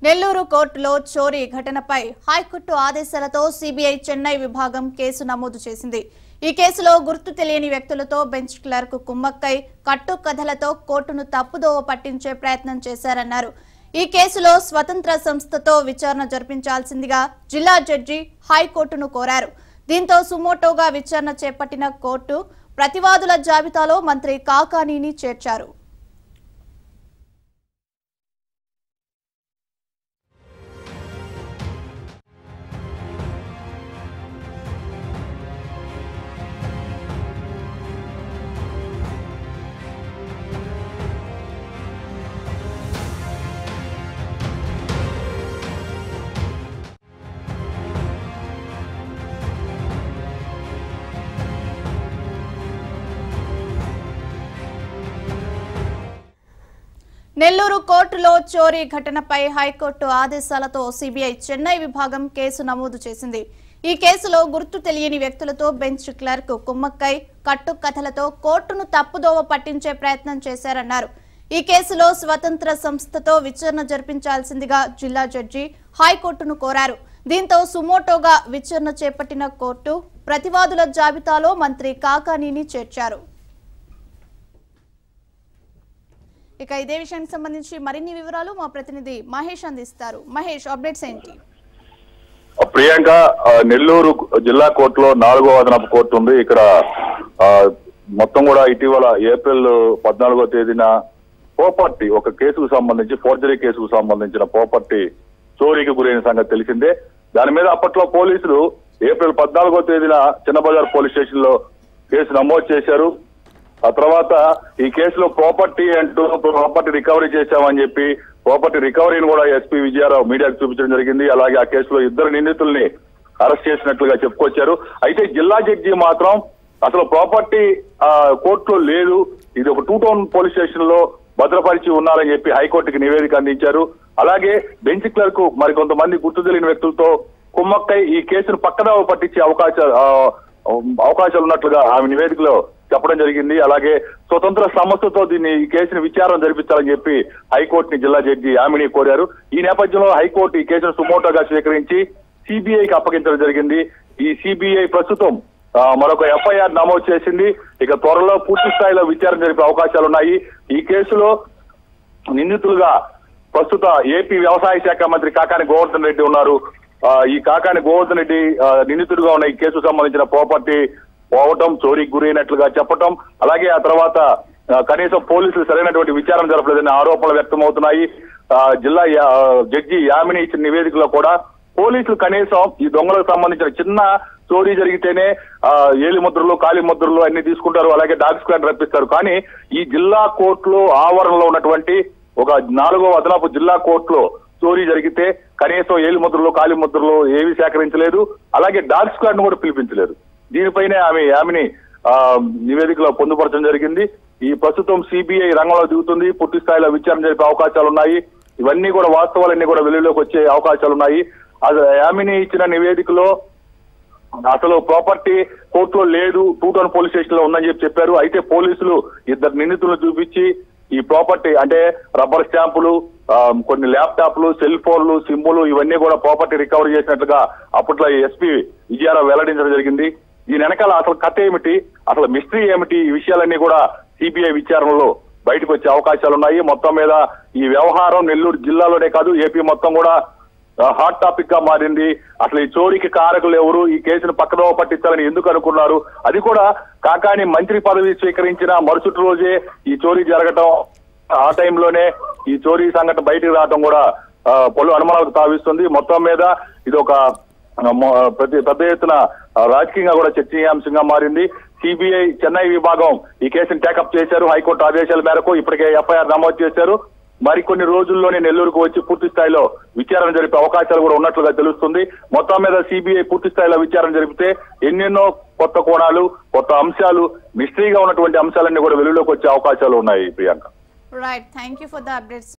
నెల్లూరు కోర్టులో చోరీ ఘటనపై హైకోర్టు ఆదేశాలతో సిబిఐ చెన్నై విభాగం కేసు నమోదు చేసింది ఈ కేసులో గుర్తు తెలియని వ్యక్తులతో బెంచ్ క్లర్క్ కుమ్మక్కై కట్టు కథలతో కోర్టును తప్పుదోవ పట్టించే ప్రయత్నం చేశారన్నారు ఈ కేసులో స్వతంత్ర సంస్థతో విచారణ జరిపించాల్సిందిగా జిల్లా జడ్జి హైకోర్టును కోరారు దీంతో సుమోటోగా విచారణ చేపట్టిన కోర్టు ప్రతివాదుల జాబితాలో మంత్రి కాకానీని చేర్చారు నెల్లూరు కోర్టులో చోరీ ఘటనపై హైకోర్టు ఆదేశాలతో సిబిఐ చెన్నై విభాగం కేసు నమోదు చేసింది ఈ కేసులో గుర్తు తెలియని వ్యక్తులతో బెంచ్ క్లర్క్ కుమ్మక్కై కట్టు కథలతో కోర్టును తప్పుదోవ పట్టించే ప్రయత్నం చేశారన్నారు ఈ కేసులో స్వతంత్ర సంస్థతో విచారణ జరిపించాల్సిందిగా జిల్లా జడ్జి హైకోర్టును కోరారు దీంతో సుమోటోగా విచారణ చేపట్టిన కోర్టు ప్రతివాదుల జాబితాలో మంత్రి కాకానీని చేర్చారు ఇక ఇదే విషయానికి సంబంధించి మరిన్ని వివరాలు మా ప్రతినిధి మహేష్ అందిస్తారు మహేష్ అప్డేట్స్ ఏంటి ప్రియాంక ఆ, నెల్లూరు జిల్లా కోర్టులో నాలుగో అదనపు కోర్టు ఉంది ఇక్కడ ఆ, మొత్తం కూడా ఇటీవల ఏప్రిల్ పద్నాలుగో తేదీన పోపర్టీ ఒక కేసుకు సంబంధించి ఫోర్జరీ కేసుకు సంబంధించిన పోపర్టీ చోరీకి గురైన సంగతి తెలిసిందే దాని మీద అప్పట్లో పోలీసులు ఏప్రిల్ పద్నాలుగో తేదీన చిన్నబజార్ పోలీస్ స్టేషన్ లో కేసు నమోదు చేశారు ఆ తర్వాత ఈ కేసులో ప్రాపర్టీ అంటూ ప్రాపర్టీ రికవరీ చేశామని చెప్పి ప్రాపర్టీ రికవరీని కూడా ఎస్పీ విజయారావు మీడియాకు చూపించడం జరిగింది అలాగే ఆ కేసులో ఇద్దరు నిందితుల్ని అరెస్ట్ చేసినట్లుగా చెప్పుకొచ్చారు అయితే జిల్లా జడ్జి మాత్రం అసలు ప్రాపర్టీ ఆ, కోర్టులో లేదు ఇది ఒక టూ టౌన్ పోలీస్ స్టేషన్ లో భద్రపరిచి ఉన్నారని చెప్పి హైకోర్టుకి నివేదిక అందించారు అలాగే బెంచ్ క్లర్క్ మరి కొంతమంది గుర్తు తెలియని వ్యక్తులతో కుమ్మక్కై ఈ కేసును పక్కదావ పట్టించే అవకాశాలు ఆ, అవకాశాలు ఉన్నట్లుగా ఆమె నివేదికలో చెప్పడం జరిగింది అలాగే స్వతంత్ర సంస్థతో దీన్ని ఈ కేసును విచారణ జరిపించాలని చెప్పి హైకోర్టుని జిల్లా జడ్జి యామిని కోరారు ఈ నేపథ్యంలో హైకోర్టు ఈ కేసును సుమోటోగా స్వీకరించి సిబిఐకి అప్పగించడం జరిగింది ఈ సిబిఐ ప్రస్తుతం ఆ, మరొక ఎఫ్ఐఆర్ నమోదు చేసింది ఇక త్వరలో పూర్తి స్థాయిలో విచారణ జరిపే అవకాశాలు ఉన్నాయి ఈ కేసులో నిందితులుగా ప్రస్తుత ఏపీ వ్యవసాయ శాఖ మంత్రి కాకాని గోవర్ధన్ రెడ్డి ఉన్నారు ఆ, ఈ కాకాని గోవర్ధన్ రెడ్డి ఆ, నిందితుడిగా ఉన్న ఈ కేసుకు సంబంధించిన ప్రాపర్టీ పోవటం చోరీకి గురైనట్లుగా చెప్పటం అలాగే ఆ తర్వాత ఆ, కనీసం పోలీసులు సరైనటువంటి విచారణ జరపలేదనే ఆరోపణలు వ్యక్తమవుతున్నాయి ఆ, జిల్లా యా- జడ్జి యామిని ఇచ్చిన నివేదికలో కూడా పోలీసులు కనీసం ఈ దొంగలకు సంబంధించిన చిన్న చోరీ జరిగితేనే ఆ, ఏలి ముద్రలు కాలి ముద్రలు అన్ని తీసుకుంటారు అలాగే డాగ్ స్క్వాడ్ రప్పిస్తారు కానీ ఈ జిల్లా కోర్టులో ఆవరణలో ఉన్నటువంటి ఒక నాలుగో అదనపు జిల్లా కోర్టులో చోరీ జరిగితే కనీసం ఏలి ముద్రలు కాలి ముద్రలు ఏవి సేకరించలేదు అలాగే డాగ్ స్క్వాడ్ ను కూడా పిలిపించలేదు దీనిపైనే ఆమె ఆమెని ఆ, నివేదికలో పొందుపరచడం జరిగింది ఈ ప్రస్తుతం సిబిఐ రంగంలో దిగుతుంది పూర్తి స్థాయిలో విచారణ జరిపే అవకాశాలు ఉన్నాయి ఇవన్నీ కూడా వాస్తవాలన్నీ కూడా వెలుగులోకి వచ్చే అవకాశాలు ఉన్నాయి అది యామిని ఇచ్చిన నివేదికలో అసలు ప్రాపర్టీ కోర్టులో లేదు టూ టౌన్ పోలీస్ స్టేషన్ లో ఉందని చెప్పి చెప్పారు అయితే పోలీసులు ఇద్దరు నిందితులను చూపించి ఈ ప్రాపర్టీ అంటే రబ్బర్ స్టాంపులు ఆ, కొన్ని ల్యాప్టాప్లు సెల్ ఫోన్లు సిమ్ములు ఇవన్నీ కూడా ప్రాపర్టీ రికవరీ చేసినట్లుగా అప్పట్లో ఎస్పీ విజయారావు వెల్లడించడం జరిగింది దీని వెనకాల అసలు కథ ఏమిటి అసలు మిస్టరీ ఏమిటి ఈ విషయాలన్నీ కూడా సిబిఐ విచారణలో బయటకు వచ్చే అవకాశాలు ఉన్నాయి మొత్తం మీద ఈ వ్యవహారం నెల్లూరు జిల్లాలోనే కాదు ఏపీ మొత్తం కూడా ఆ, హాట్ టాపిక్ గా మారింది అసలు ఈ చోరీకి కారకులు ఎవరు ఈ కేసును పక్కదోవ పట్టించాలని ఎందుకు అనుకున్నారు అది కూడా కాకాని మంత్రి పదవి స్వీకరించిన మరుసటి రోజే ఈ చోరీ జరగటం ఆ టైంలోనే ఈ చోరీ సంఘటన బయటికి రావడం కూడా ఆ, పలు అనుమానాలకు తావిస్తుంది మొత్తం మీద ఇది ఒక ఆ, మొ- ప్రతి పెద్ద ఎత్తున ఆ, రాజకీయంగా కూడా చర్చనీయాంశంగా మారింది సిబిఐ చెన్నై విభాగం ఈ కేసును టేకప్ చేశారు హైకోర్టు ఆదేశాల మేరకు ఇప్పటికే ఎఫ్ఐఆర్ నమోదు చేశారు మరికొన్ని రోజుల్లోనే నెల్లూరుకు వచ్చి పూర్తి స్థాయిలో విచారణ జరిపే అవకాశాలు కూడా ఉన్నట్లుగా తెలుస్తుంది మొత్తం మీద సిబిఐ పూర్తి స్థాయిలో విచారణ జరిపితే ఎన్నెన్నో కొత్త కోణాలు కొత్త అంశాలు మిస్టరీగా ఉన్నటువంటి అంశాలన్నీ కూడా వెలుగులోకి వచ్చే అవకాశాలు ఉన్నాయి Priyanka right thank you for the updates